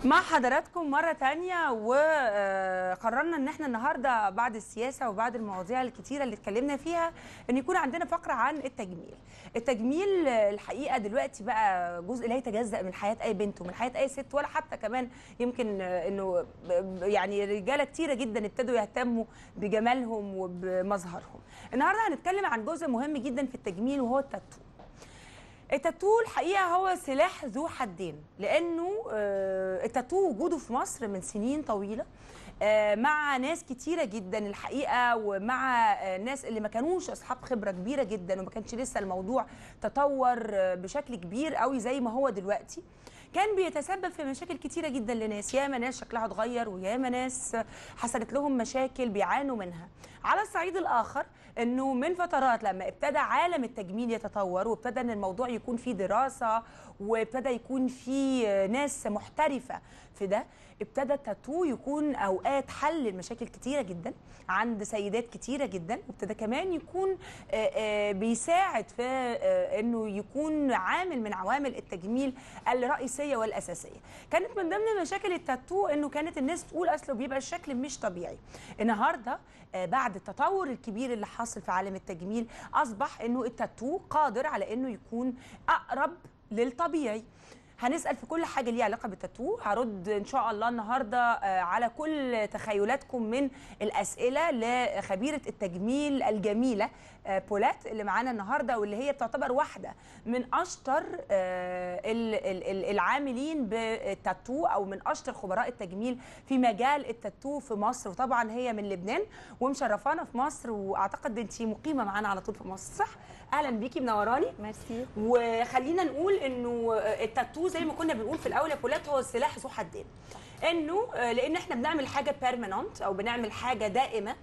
مع حضراتكم مرة تانية وقررنا ان احنا النهاردة بعد السياسة وبعد المواضيع الكتيرة اللي اتكلمنا فيها ان يكون عندنا فقرة عن التجميل التجميل الحقيقة دلوقتي بقى جزء لا يتجزأ من حياة اي بنت ومن حياة اي ست ولا حتى كمان يمكن انه يعني رجالة كتيرة جدا ابتدوا يهتموا بجمالهم وبمظهرهم النهاردة هنتكلم عن جزء مهم جدا في التجميل وهو التاتو التاتو الحقيقه هو سلاح ذو حدين لانه آه، التاتو وجوده في مصر من سنين طويله آه، مع ناس كتيرة جدا الحقيقة ومع آه، ناس اللي ما كانوش أصحاب خبرة كبيرة جدا وما كانش لسه الموضوع تطور آه، بشكل كبير قوي زي ما هو دلوقتي كان بيتسبب في مشاكل كتيرة جدا لناس ياما ناس شكلها اتغير وياما ناس حصلت لهم مشاكل بيعانوا منها على الصعيد الآخر انه من فترات لما ابتدى عالم التجميل يتطور وابتدى ان الموضوع يكون فيه دراسه وابتدى يكون فيه ناس محترفه في ده ابتدى التاتو يكون اوقات حل لمشاكل كتيره جدا عند سيدات كتيره جدا وابتدى كمان يكون آه، آه، بيساعد في آه، انه يكون عامل من عوامل التجميل الرئيسيه والاساسيه كانت من ضمن مشاكل التاتو انه كانت الناس تقول اصله بيبقى الشكل مش طبيعي النهارده آه، بعد التطور الكبير اللي حاصل في عالم التجميل اصبح انه التاتو قادر على انه يكون اقرب للطبيعي هنسال في كل حاجه ليها علاقه بالتاتو هرد ان شاء الله النهارده آه، على كل تخيلاتكم من الاسئله لخبيره التجميل الجميله آه، بولات اللي معانا النهارده واللي هي بتعتبر واحده من اشطر آه، ال- ال- ال- العاملين بالتاتو او من اشطر خبراء التجميل في مجال التاتو في مصر وطبعا هي من لبنان ومشرفانا في مصر واعتقد انت مقيمه معانا على طول في مصر صح اهلا بيكي منوراني ميرسي وخلينا نقول انه التاتو زي ما كنا بنقول في الاول يا بولات هو سلاح ذو حدين انه آه، لان احنا بنعمل حاجه بيرمننت او بنعمل حاجه دائمه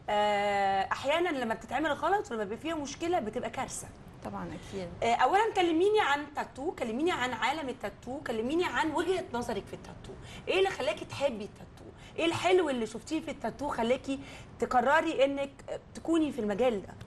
آه، احيانا لما بتتعمل غلط ولما بيبقى فيها مشكله بتبقى كارثه طبعا اكيد آه، اولا كلميني عن التاتو كلميني عن عالم التاتو كلميني عن وجهه نظرك في التاتو ايه اللي خلاكي تحبي التاتو ايه الحلو اللي شفتيه في التاتو خلاكي تقرري انك تكوني في المجال ده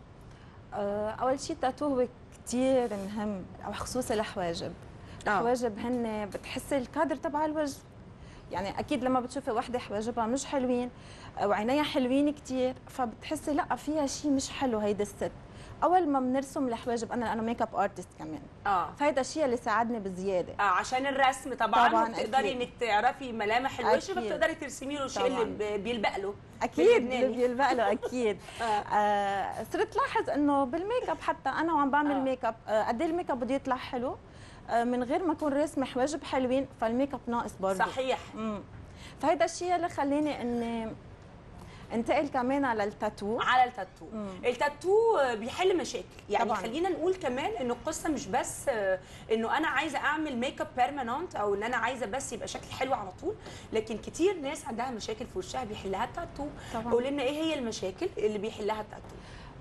آه، اول شيء التاتو هو كثير مهم او خصوصا الحواجب آه. الحواجب هن بتحسي الكادر تبع الوجه يعني اكيد لما بتشوفي وحده حواجبها مش حلوين وعينيها حلوين كثير فبتحسي لا فيها شيء مش حلو هيدي الست اول ما بنرسم الحواجب انا انا ميك اب ارتست كمان اه فهيدا الشيء اللي ساعدني بزياده اه عشان الرسم طبعا, طبعاً، بتقدري أكيد. انك تعرفي ملامح الوش أكيد. فبتقدري ترسمي له الشيء اللي طبعاً. ب- بيلبق له اكيد اللي باللبناني. بيلبق له اكيد آه. آه صرت لاحظ انه بالميك اب حتى انا وعم بعمل آه. ميك اب آه قد ايه الميك اب بده يطلع حلو آه من غير ما اكون راسمه حواجب حلوين فالميك اب ناقص برضه صحيح امم فهيدا الشيء اللي خلاني اني انتقل كمان على التاتو على التاتو مم. التاتو بيحل مشاكل يعني طبعاً. خلينا نقول كمان انه القصه مش بس آه، انه انا عايزه اعمل ميك اب بيرمننت او ان انا عايزه بس يبقى شكلي حلو على طول لكن كتير ناس عندها مشاكل في وشها بيحلها التاتو طبعاً. قولي لنا ايه هي المشاكل اللي بيحلها التاتو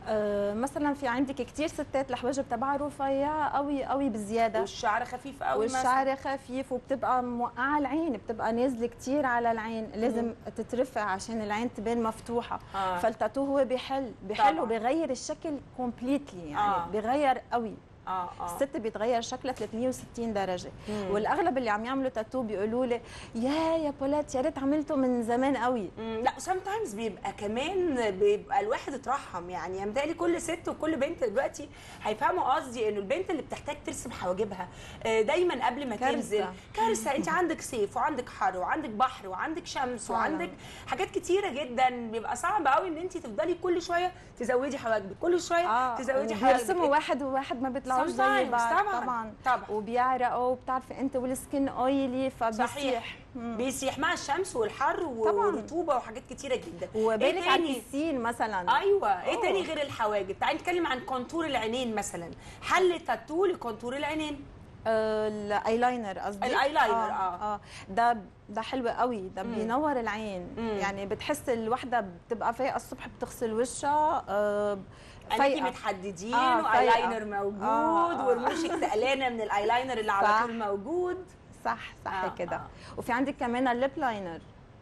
آه مثلا في عندك كثير ستات الحواجب تبعها رفيعه قوي قوي بزياده والشعر خفيف قوي مثلاً. والشعر خفيف وبتبقى موقعه العين بتبقى نازله كتير على العين لازم تترفع عشان العين تبان مفتوحه آه. فالتاتو هو بيحل بيحل طبعاً. وبيغير الشكل كومبليتلي يعني آه. آه. بيغير قوي اه اه الست بيتغير شكلها 360 درجه مم. والاغلب اللي عم يعملوا تاتو بيقولوا لي يا يا بولات يا ريت عملته من زمان قوي مم، لا سام تايمز بيبقى كمان بيبقى الواحد اترحم يعني يعني متهيألي كل ست وكل بنت دلوقتي هيفهموا قصدي انه البنت اللي بتحتاج ترسم حواجبها آه، دايما قبل ما كارثة. تنزل كارثه انت عندك صيف وعندك حر وعندك بحر وعندك شمس فعلاً. وعندك حاجات كتيره جدا بيبقى صعب قوي ان انت تفضلي كل شويه تزودي حواجبك كل شويه تزودي حواجبك بيرسموا واحد وواحد ما بيطلعوش زي Sometimes، بعض طبعاً، طبعا طبعاً. وبيعرقوا وبتعرفي انت والسكن اويلي فبيسيح صحيح مم. بيسيح مع الشمس والحر طبعاً. والرطوبه وحاجات كتيره جدا وبالك إيه على تاني؟ البسين مثلا ايوه ايه أوه. تاني غير الحواجب تعالي نتكلم عن كونتور العينين مثلا حل تاتو لكونتور العينين آه، الايلاينر قصدي الأيلاينر، آه. آه. اه ده ده حلو قوي ده مم. بينور العين مم. يعني بتحس الوحده بتبقى فايقه الصبح بتغسل وشها آه عينيكي فايقه متحددين آه، فايقة. وايلاينر موجود آه، آه. ورموشك تقلانه من الايلاينر اللي على صح. طول موجود صح صح آه، كده آه. وفي عندك كمان الليب لاينر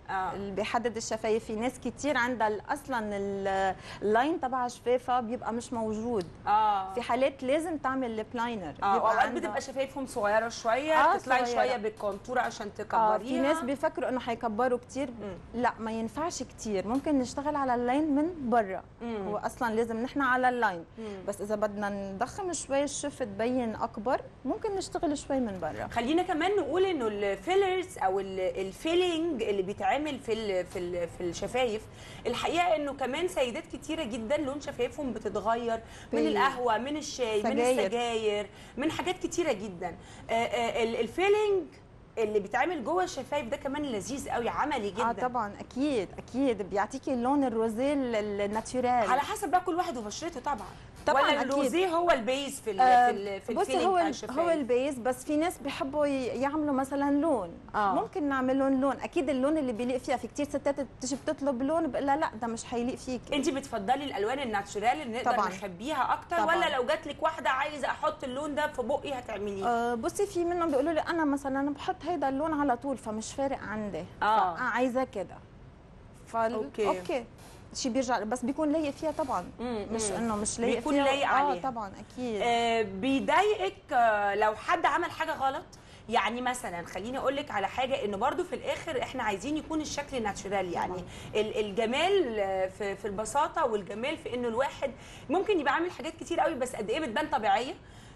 آه. اللي بيحدد الشفايف في ناس كتير عندها ال- اصلا ال- اللاين تبع شفافها بيبقى مش موجود اه في حالات لازم تعمل البلاينر اه بيبقى اوقات عندها- بتبقى شفايفهم صغيره شويه آه، تطلعي صغيرة. شويه بالكونتور عشان اه تكبريها في ناس بيفكروا انه حيكبروا كتير لا ما ينفعش كتير ممكن نشتغل على اللاين من برا مم. هو اصلا لازم نحن على اللاين مم. بس اذا بدنا نضخم شوي الشفه تبين اكبر ممكن نشتغل شوي من برا خلينا كمان نقول انه الفيلرز او ال- الفيلينج اللي بيتعمل في ال في ال في الشفايف الحقيقه انه كمان سيدات كتيره جدا لون شفايفهم بتتغير من بي- القهوه من الشاي من سجاير. السجاير من حاجات كتيره جدا آه، آه، ال- الفيلينج اللي بيتعمل جوه الشفايف ده كمان لذيذ قوي عملي جدا اه طبعا اكيد اكيد بيعطيكي اللون الروزيه ال- الناتشورال على حسب بقى كل واحد وبشرته طبعا طبعاً ولا أكيد. الروزيه هو البيز في ال آه، في ال في بصي الفيلينج هو بتاع ال- الشفايف هو البيز بس في ناس بيحبوا ي- يعملوا مثلا لون آه. ممكن نعمل لهم لون اكيد اللون اللي بيليق فيها في كتير ستات بتيجي بتطلب لون بقول لها لا ده مش هيليق فيك انت بتفضلي الالوان الناتشورال اللي نقدر طبعاً. نخبيها اكتر طبعاً. ولا لو جات لك واحده عايزه احط اللون ده في بقي هتعمليه آه بصي في منهم بيقولوا لي انا مثلا بحط هيدا اللون على طول فمش فارق عندي آه. فأنا عايزه كده فال... أوكي. اوكي اوكي شي بيرجع بس بيكون لايق فيها طبعا مم، مش مم. انه مش لايق بيكون فيها لايق عليها. اه طبعا اكيد آه بيضايقك آه لو حد عمل حاجه غلط يعني مثلا خليني اقول لك على حاجه انه برضو في الاخر احنا عايزين يكون الشكل ناتشورال يعني ال- الجمال آه، في في البساطه والجمال في انه الواحد ممكن يبقى عامل حاجات كتير قوي بس قد ايه بتبان طبيعيه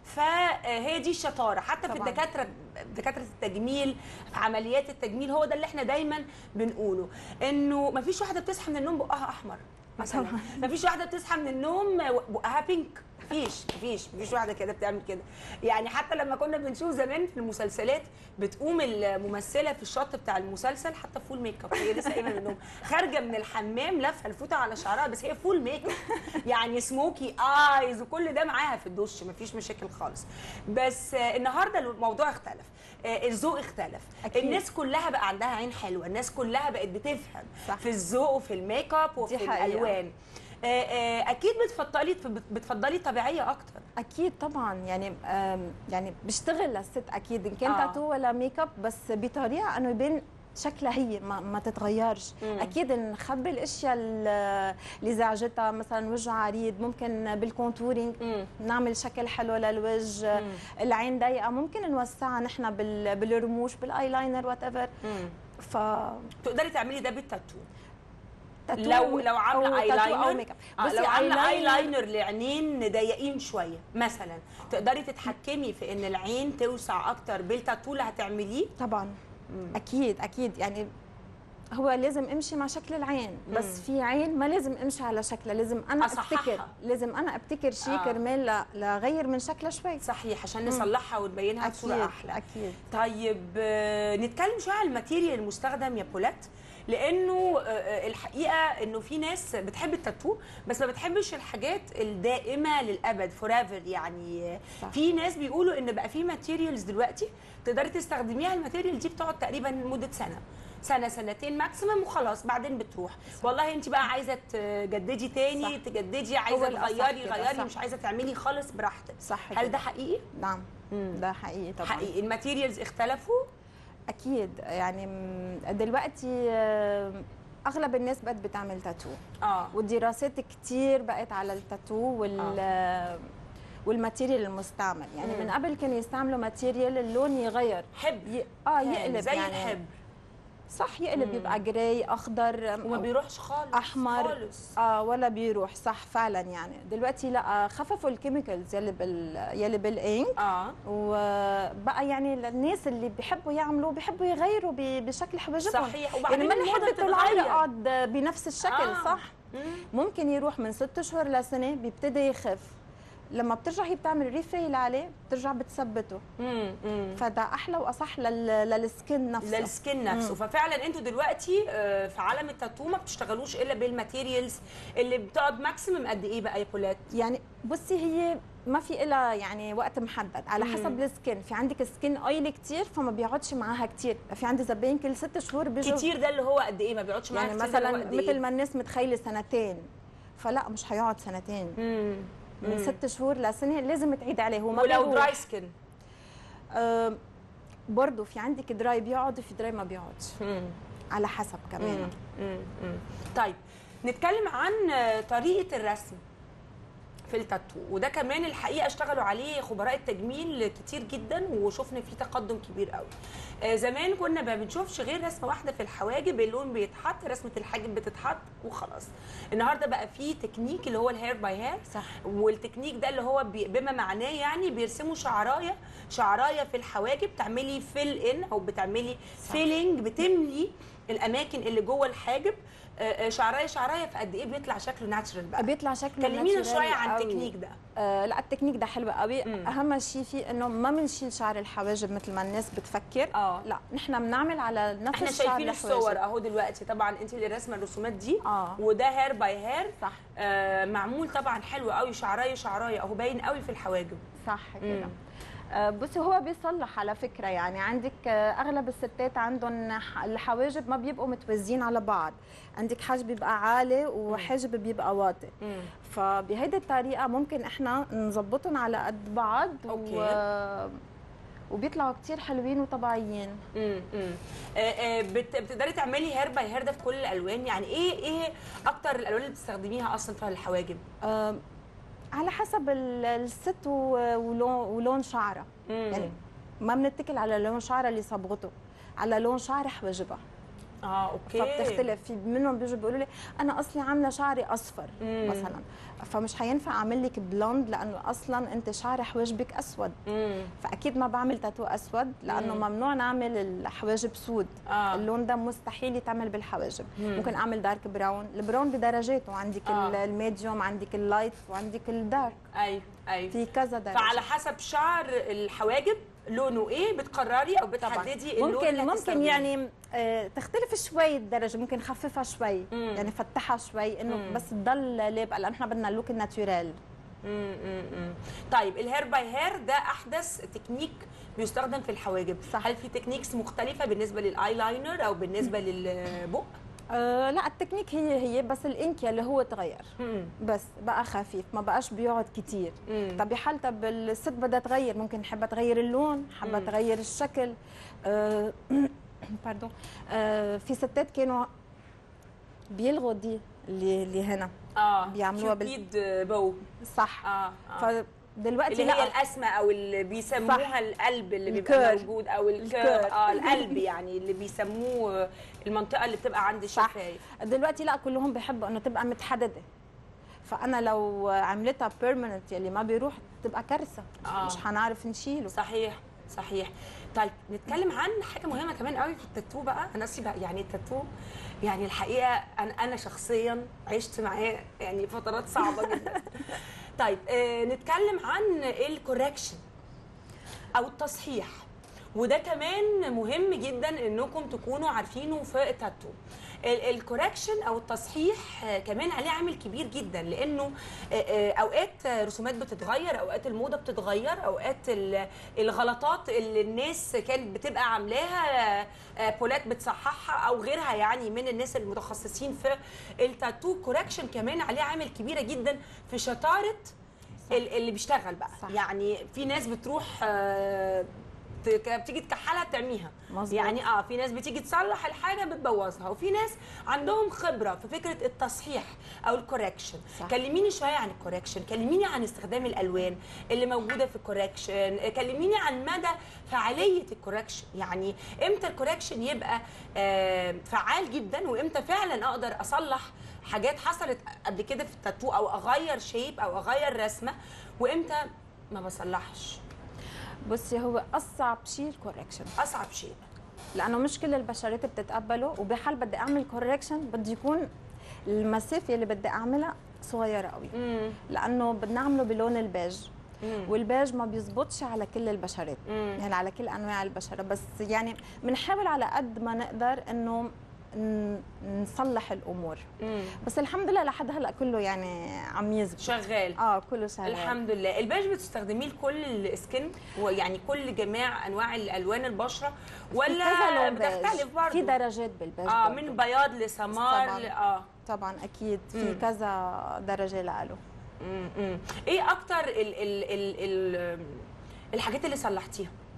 فهي دي الشطاره حتى في طبعاً. الدكاتره دكاتره التجميل في عمليات التجميل هو ده اللي احنا دايما بنقوله انه مفيش واحده بتصحى من النوم بقها احمر مثلا طبعاً. مفيش واحده بتصحى من النوم بقها بينك مفيش مفيش مفيش واحده كده بتعمل كده يعني حتى لما كنا بنشوف زمان في المسلسلات بتقوم الممثله في الشط بتاع المسلسل حتى فول ميك اب هي لسه قايمه من النوم خارجه من الحمام لافه الفوطه على شعرها بس هي فول ميك اب يعني سموكي ايز وكل ده معاها في الدش مفيش مشاكل خالص بس آه، النهارده الموضوع اختلف آه، الذوق اختلف أكيد. الناس كلها بقى عندها عين حلوه الناس كلها بقت بتفهم صح. في الذوق وفي الميك اب وفي حقيقة. الالوان آه، آه، اكيد بتفضلي بتفضلي طبيعيه اكتر اكيد طبعا يعني آم، يعني بيشتغل للست اكيد ان كان آه. تاتو ولا ميك اب بس بطريقه انه يبين شكلها هي ما, ما تتغيرش مم. اكيد نخبي الاشياء ال- اللي زعجتها مثلا وجه عريض ممكن بالكونتورينج نعمل شكل حلو للوجه مم. العين ضيقه ممكن نوسعها نحن بال- بالرموش بالايلاينر وات ايفر ف تقدري تعملي ده بالتاتو تاتو لو لو عامله أو اي تاتو أو لاينر ميك اب. آه بصي لو عامله اي eyeliner- لاينر لعينين ضيقين شويه مثلا تقدري تتحكمي في ان العين توسع اكتر بالتاتو اللي هتعمليه طبعا اكيد اكيد يعني هو لازم امشي مع شكل العين بس مم. في عين ما لازم امشي على شكلها لازم انا أصححها. ابتكر لازم انا ابتكر شيء آه. كرمال ل- لغير من شكلها شوي صحيح عشان نصلحها ونبينها بصوره اكيد احلى اكيد طيب آه، نتكلم شويه على الماتيريال المستخدم يا بولات لانه آه، آه، الحقيقه انه في ناس بتحب التاتو بس ما بتحبش الحاجات الدائمه للابد فور ايفر يعني صح. في ناس بيقولوا ان بقى في ماتيريالز دلوقتي تقدري تستخدميها الماتيريال دي بتقعد تقريبا لمده سنه سنه سنتين ماكسيمم وخلاص بعدين بتروح والله انت بقى عايزه تجددي تاني صح. تجددي عايزه الأصح تغيري كده، غيري صح. مش عايزه تعملي خالص براحتك صح هل كده. ده حقيقي نعم ده حقيقي طبعا حقيقي الماتيريالز اختلفوا اكيد يعني م- دلوقتي آه، اغلب الناس بقت بتعمل تاتو اه والدراسات كتير بقت على التاتو وال والماتيريال المستعمل يعني مم. من قبل كانوا يستعملوا ماتيريال اللون يغير حب ي... اه كان يقلب زي يعني الحب صح يقلب مم. يبقى جراي اخضر وما بيروحش خالص احمر خالص اه ولا بيروح صح فعلا يعني دلوقتي لا خففوا الكيميكالز يلي بال يلي بالانك اه وبقى يعني الناس اللي بيحبوا يعملوا بيحبوا يغيروا ب- بشكل حواجبهم صحيح يعني وبعدين ما الموضه نحب طول عمري بتتغير اقعد بنفس الشكل آه. صح مم. ممكن يروح من ست اشهر لسنه بيبتدي يخف لما بترجع هي بتعمل ريفيل عليه بترجع بتثبته مم. مم. فده احلى واصح لل... للسكن نفسه للسكن نفسه ففعلا انتوا دلوقتي آه، في عالم التاتو ما بتشتغلوش الا بالماتيريالز اللي بتقعد ماكسيمم قد ايه بقى يا بولات يعني بصي هي ما في إلها يعني وقت محدد على مم. حسب السكن في عندك سكين اويلي كتير فما بيقعدش معاها كتير في عندي زباين كل ست شهور بيجوا كتير ده اللي هو قد ايه ما بيقعدش معاك يعني كتير ده اللي هو مثلا قد إيه؟ مثل ما الناس متخيله سنتين فلا مش هيقعد سنتين مم. من مم. ست شهور لسنه لازم تعيد عليه هو ما ولو بيروح. دراي سكن آه برضه في عندك دراي بيقعد وفي دراي ما بيقعدش على حسب كمان مم. مم. مم. طيب نتكلم عن طريقه الرسم في التاتو وده كمان الحقيقه اشتغلوا عليه خبراء التجميل كتير جدا وشفنا فيه تقدم كبير قوي آه، زمان كنا ما بنشوفش غير رسمه واحده في الحواجب اللون بيتحط رسمه الحاجب بتتحط وخلاص النهارده بقى فيه تكنيك اللي هو الهير باي هير صح والتكنيك ده اللي هو بي- بما معناه يعني بيرسموا شعرايه شعرايه في الحواجب تعملي فيل ان او بتعملي صح. فيلينج بتملي الاماكن اللي جوه الحاجب آه، آه، شعرايه شعرايه في قد ايه بيطلع شكله ناتشرال بقى بيطلع شكله كلمينا natural شويه عن قوي. التكنيك ده آه لا التكنيك ده حلو قوي مم. اهم شيء فيه انه ما بنشيل شعر الحواجب مثل ما الناس بتفكر اه لا نحن بنعمل على نفس احنا الشعر شايفين الحواجب. الصور اهو دلوقتي طبعا انت اللي راسمه الرسومات دي اه وده هير باي هير صح آه معمول طبعا حلو قوي شعرايه شعرايه اهو باين قوي في الحواجب صح كده مم. آه، بصي هو بيصلح على فكره يعني عندك آه، اغلب الستات عندهم ح- الحواجب ما بيبقوا متوازيين على بعض عندك حاجب بيبقى عالي وحاجب بيبقى واطي مم. فبهيدي الطريقه ممكن احنا نظبطهم على قد بعض أوكي. و... وبيطلعوا كتير حلوين وطبيعيين امم امم آه، آه، بت- بتقدري تعملي هير باي هير ده في كل الالوان يعني ايه ايه اكتر الالوان اللي بتستخدميها اصلا في الحواجب آه، على حسب ال- الست و- ولون ولون شعرها يعني ما بنتكل على لون شعرها اللي صبغته على لون شعر حواجبها اه اوكي فبتختلف في منهم بيجوا بيقولوا لي انا اصلي عامله شعري اصفر مم. مثلا فمش حينفع اعمل لك بلوند لانه اصلا انت شعر حواجبك اسود امم فاكيد ما بعمل تاتو اسود لانه مم. ممنوع نعمل الحواجب سود اه اللون ده مستحيل يتعمل بالحواجب مم. ممكن اعمل دارك براون البراون بدرجاته عندك آه. آه. الميديوم عندك اللايت وعندك الدارك ايوه ايوه في كذا درجه فعلى حسب شعر الحواجب لونه ايه بتقرري او طبعا بتحددي اللون ممكن اللي ممكن هتستخدميه. يعني آه، تختلف شوي الدرجه ممكن خففها شوي مم. يعني فتحها شوي انه مم. بس تضل لابقه لانه احنا بدنا اللوك الناتورال مم، مم، مم. طيب الهير باي هير ده احدث تكنيك بيستخدم في الحواجب صح. هل في تكنيكس مختلفه بالنسبه للايلاينر او بالنسبه للبق آه لا التكنيك هي هي بس الانكيا اللي هو تغير مم. بس بقى خفيف ما بقاش بيقعد كتير مم. طب بحال طب الست بدها تغير ممكن حابه تغير اللون حابه مم. تغير الشكل آه باردون آه في ستات كانوا بيلغوا دي اللي اللي هنا اه بيعملوها بال- كيوبيد بو صح اه, آه. فدلوقتي اللي هي لا الاسمى او اللي بيسموها صح. القلب اللي بيبقى الكير. موجود او الكير الكير. اه القلب يعني اللي بيسموه المنطقه اللي بتبقى عند صح. الشفايف دلوقتي لا كلهم بيحبوا انه تبقى متحدده فانا لو عملتها بيرمننت يلي ما بيروح تبقى كارثه آه. مش حنعرف نشيله صحيح صحيح طيب نتكلم عن حاجه مهمه كمان قوي في التاتو بقى انا اصلي بقى يعني التاتو يعني الحقيقه انا انا شخصيا عشت معاه يعني فترات صعبه جدا طيب آه نتكلم عن الكوركشن او التصحيح وده كمان مهم جدا انكم تكونوا عارفينه في التاتو الكوركشن او التصحيح آه، كمان عليه عامل كبير جدا لانه آه، آه، اوقات رسومات بتتغير اوقات الموضه بتتغير اوقات ال- الغلطات اللي الناس كانت بتبقى عاملاها آه، بولات بتصححها او غيرها يعني من الناس المتخصصين في التاتو كوركشن كمان عليه عامل كبيره جدا في شطاره ال- اللي بيشتغل بقى صح. يعني في ناس بتروح آه، ت- بتيجي تكحلها تعميها مظبوط. يعني اه في ناس بتيجي تصلح الحاجه بتبوظها وفي ناس عندهم خبره في فكره التصحيح او الكوركشن صح. كلميني شويه عن الكوركشن كلميني عن استخدام الالوان اللي موجوده في الكوركشن كلميني عن مدى فعاليه الكوركشن يعني امتى الكوركشن يبقى آه فعال جدا وامتى فعلا اقدر اصلح حاجات حصلت قبل كده في التاتو او اغير شيب او اغير رسمه وامتى ما بصلحش بصي هو اصعب شيء الكوركشن اصعب شيء لانه مش كل البشرات بتتقبله وبحال بدي اعمل كوركشن بده يكون المسافه اللي بدي اعملها صغيره قوي امم لانه بدنا نعمله بلون البيج مم. والبيج ما بيزبطش على كل البشرات مم. يعني على كل انواع البشره بس يعني بنحاول على قد ما نقدر انه ن- نصلح الامور مم. بس الحمد لله لحد هلا كله يعني عم يزبط شغال اه كله شغال الحمد لله البيج بتستخدميه لكل السكن ويعني كل جميع انواع الالوان البشره في ولا كذا لون بيج. بتختلف برضه في درجات بالبيج اه برضه. من بياض لسمار طبعاً. ل- اه طبعا اكيد مم. في كذا درجه لإله مم. مم. ايه اكتر ال ال ال ال الحاجات اللي صلحتيها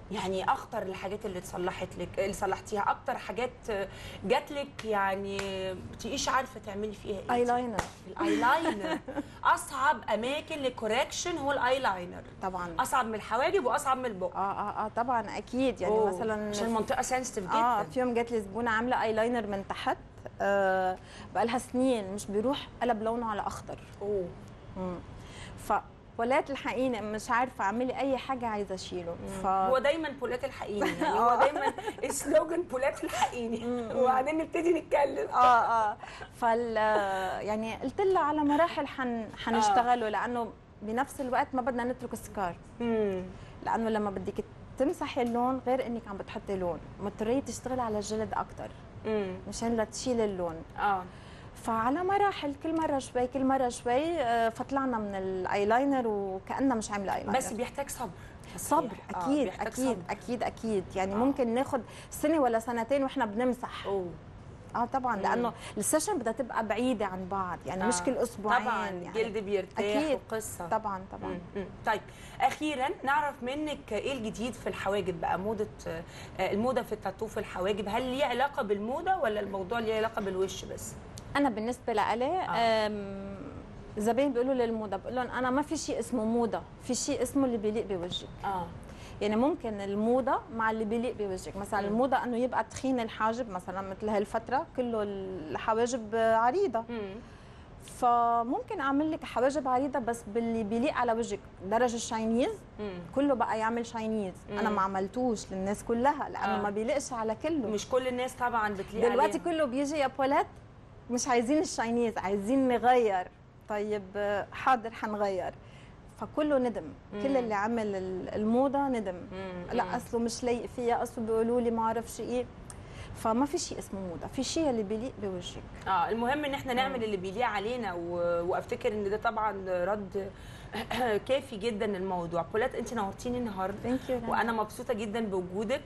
يعني اخطر الحاجات اللي اتصلحت لك اللي صلحتيها اكتر حاجات جات لك يعني بتبقيش عارفه تعملي فيها ايه ايلاينر الايلاينر اصعب اماكن للكوركشن هو الايلاينر طبعا اصعب من الحواجب واصعب من البق اه اه اه طبعا اكيد يعني أوه، مثلا عشان المنطقه سنسيتيف جدا اه في يوم جات لي زبونه عامله ايلاينر من تحت آه بقى لها سنين مش بيروح قلب لونه على اخضر اوه مم. ف ولات الحقيقه مش عارفه اعملي اي حاجه عايزه اشيله ف هو دايما بولات الحقيني يعني هو دايما سلوجان بولات الحقيني وبعدين نبتدي نتكلم اه اه فال يعني قلت لها على مراحل حن حنشتغله لانه بنفس الوقت ما بدنا نترك سكار امم لانه لما بدك تمسحي اللون غير انك عم بتحطي لون مضطريه تشتغلي على الجلد اكثر امم مشان لا تشيل اللون اه فعلى مراحل كل مره شوي كل مره شوي آه، فطلعنا من الايلاينر وكانها مش عامله ايلاينر بس بيحتاج صبر صبر آه، اكيد بيحتاج اكيد صبر. اكيد اكيد يعني آه. ممكن ناخد سنه ولا سنتين واحنا بنمسح اوه اه طبعا مم. لانه السيشن بدها تبقى بعيده عن بعض يعني مش آه. كل اسبوعين طبعا يعني الجلد بيرتاح أكيد. وقصه طبعا طبعا مم. مم. طيب اخيرا نعرف منك ايه الجديد في الحواجب بقى موضه آه، الموضه في التاتو في الحواجب هل ليه علاقه بالموضه ولا الموضوع ليه علاقه بالوش بس انا بالنسبه لإلي آه. آم، زباين بيقولوا لي الموضه بقول لهم انا ما في شيء اسمه موضه في شيء اسمه اللي بيليق بوجهك اه يعني ممكن الموضه مع اللي بيليق بوجهك مثلا مم. الموضه انه يبقى تخين الحاجب مثلا مثل هالفتره كله الحواجب عريضه مم. فممكن اعمل لك حواجب عريضه بس باللي بيليق على وجهك درج الشاينيز مم. كله بقى يعمل شاينيز انا مم. ما عملتوش للناس كلها لانه آه. ما بيليقش على كله مش كل الناس طبعا بتليق دلوقتي عليها. كله بيجي يا بولات مش عايزين الشاينيز عايزين نغير طيب آه، حاضر حنغير فكله ندم مم. كل اللي عمل ال- الموضه ندم مم. لا اصله مش لايق فيها اصله بيقولوا لي ما اعرفش ايه فما في شيء اسمه موضه في شيء اللي بيليق بوجهك اه المهم ان احنا نعمل اللي بيليق علينا و... وافتكر ان ده طبعا رد كافي جدا للموضوع بولات انت نورتيني النهارده ثانك يو وانا مبسوطه جدا بوجودك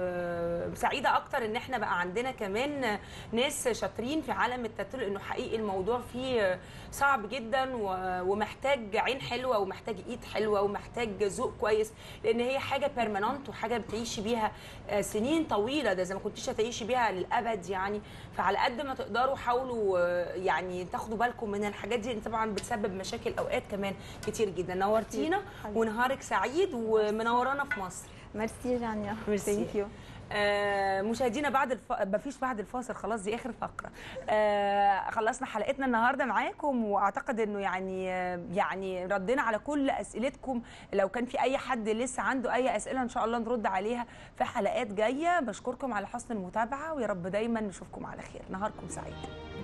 وسعيده اكتر ان احنا بقى عندنا كمان ناس شاطرين في عالم التاتو لانه حقيقي الموضوع فيه صعب جدا و- ومحتاج عين حلوه ومحتاج ايد حلوه ومحتاج ذوق كويس لان هي حاجه بيرمننت وحاجه بتعيشي بيها آه، سنين طويله ده زي ما كنتيش هتعيشي بيها للابد يعني فعلى قد ما تقدروا حاولوا آه، يعني تاخدوا بالكم من الحاجات دي لان طبعا بتسبب مشاكل اوقات كمان كتير جدا نورتينا حبيبتي. ونهارك سعيد ومنورانا في مصر ميرسي جانيا ميرسي. ثانك يو آه مشاهدينا بعد الف... مفيش بعد الفاصل خلاص دي اخر فقره آه خلصنا حلقتنا النهارده معاكم واعتقد انه يعني آه، يعني ردينا على كل اسئلتكم لو كان في اي حد لسه عنده اي اسئله ان شاء الله نرد عليها في حلقات جايه بشكركم على حسن المتابعه ويا رب دايما نشوفكم على خير نهاركم سعيد